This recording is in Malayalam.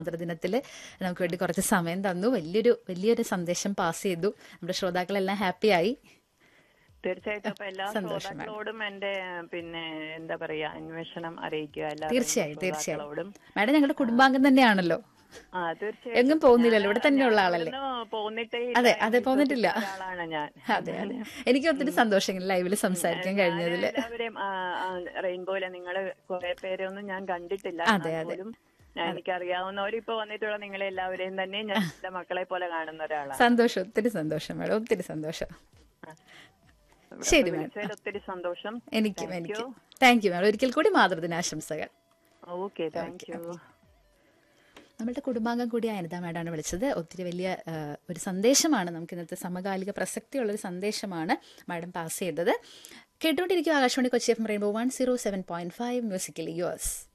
മാതൃദിനത്തിൽ നമുക്ക് വേണ്ടി കുറച്ച് സമയം തന്നു വലിയൊരു വലിയൊരു സന്ദേശം പാസ് ചെയ്തു നമ്മുടെ ശ്രോതാക്കളെല്ലാം ഹാപ്പിയായി തീർച്ചയായിട്ടും അപ്പൊ എല്ലാ സന്തോഷം, madam. ശ്രോതാക്കളോടും എന്റെ പിന്നെ എന്താ പറയാ അന്വേഷണം അറിയിക്കുക എല്ലാ തീർച്ചയായും തീർച്ചയായും ശ്രോതാക്കളോടും മാഡം ഞങ്ങളുടെ കുടുംബാംഗം തന്നെയാണല്ലോ ആ തീർച്ചയായും എങ്ങും പോകുന്നില്ലല്ലോ ഇവിടെ തന്നെയുള്ള ആളല്ലേ ഇവിടുന്ന് പോന്നിട്ടേ അതെ, ഇല്ല അതെ, എന്ന് പോന്നിട്ടില്ല. വിശ്വസിക്കുന്ന ഒരാളാണ് ഞാൻ അതെ അതെ എനിക്ക് ഒത്തിരി സന്തോഷം ലൈവിൽ സംസാരിക്കാൻ കഴിഞ്ഞതിൽ എല്ലാവരെയും റെയിൻബോയിലെ നിങ്ങള് കുറെ പേരൊന്നും ഞാൻ കണ്ടിട്ടില്ല അതെ, എന്നാൽ അതെ. പോലും ഞാൻ എനിക്കറിയാവുന്നവർ ഇപ്പൊ വന്നിട്ടുള്ള നിങ്ങളെ എല്ലാവരെയും തന്നെ ഞാൻ എന്റെ മക്കളെ പോലെ കാണുന്ന ഒരാളാണ് സന്തോഷം ഒത്തിരി സന്തോഷം മാഡം ഒത്തിരി സന്തോഷം ശരി, madam. വിളിച്ചതിൽ ഒത്തിരി സന്തോഷം എനിക്കും എനിക്കും താങ്ക് യു മാഡം ഒരിക്കൽ കൂടി മാതൃദിനാശംസകൾ ഓക്കെ താങ്ക് യു നമ്മളുടെ കുടുംബാംഗം കൂടിയ അനിത മാഡാണ് വിളിച്ചത് ഒത്തിരി വലിയ ആ, ഒരു സന്ദേശമാണ് നമുക്ക് ഇന്നത്തെ സമകാലിക പ്രസക്തിയുള്ള ഒരു സന്ദേശമാണ് മാഡം പാസ് ചെയ്തത് കേട്ടുകൊണ്ടിരിക്കും Akashvani Kochi F rainbow one zero seven point five musically yours